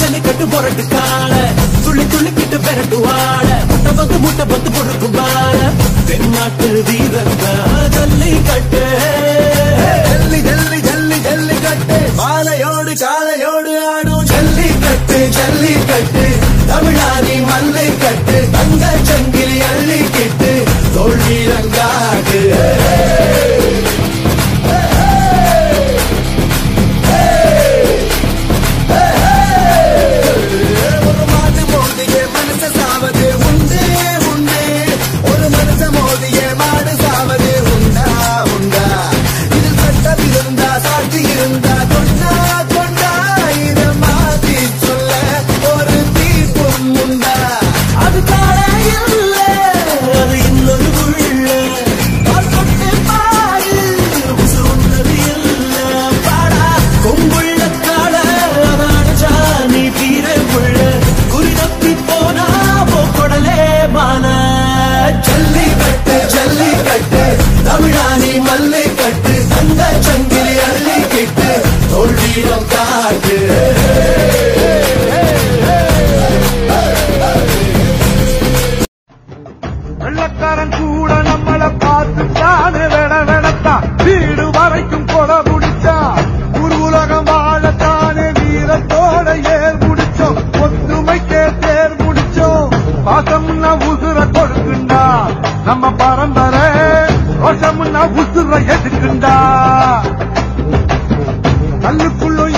ஜல்லிக்கட்டு முரட்டு கால துள்ளி துள்ளிக்கிட்டு பெரட்டு வாழ முட்டை பந்து முட்டை பந்து பொறுக்கும் பால தென்னாட்டு வீரங்க ஜல்லிக்கட்டு ஜல்லி ஜல்லி ஜல்லி ஜல்லிக்கட்டு மாலையோடு காலையோடு ஆடும் ஜல்லிக்கட்டு ஜல்லிக்கட்டு தமிழாரி மல்லிக்கட்டு தங்க சங்கிலி அள்ளிக்கிட்டு தோல்வி ரங்காடு ஒரு மாட்டு மோதிய மனச சாவது உண்டு உண்டு ஒரு மனச மோதிய மாடு சாவது உண்டா உண்டா இது சட்டம் இருந்தா சாட்சி இருந்தா கொண்டா கொண்டா இத மாத்தி சொல்ல ஒரு தீர்ப்பும் உண்டா அது காலையில் அது இன்னொரு உள்ள தொட்டு பாரு உசு ஒன்றது இல்ல பாடா கொங்குள்ள கால அதானஜா நீ வீர உள்ள குறி தப்பி போனா போக்கொடலே மான ஜல்லிக்கட்டு ஜல்லிக்கட்டு தமிழானி மல்லிக்கட்டு தங்க சங்கிலி அள்ளிக்கிட்டு தோல்வீரம் காட்டு வெள்ளக்காரன் கூட நம்மள பார்த்துட்டானு வெட வெடத்தா வீடு வரைக்கும் கொட முடிச்சா ஒரு உலகம் வாழத்தானே வீரத்தோட ஏர் முடிச்சோம் ஒத்துமைக்கே தேர் முடிச்சோம் பாசம்னா உசுர கொடுக்குண்டா நம்ம பரம்பரை ரோஷம்னா உசுர எதுக்குண்டா கல்லுக்குள்ள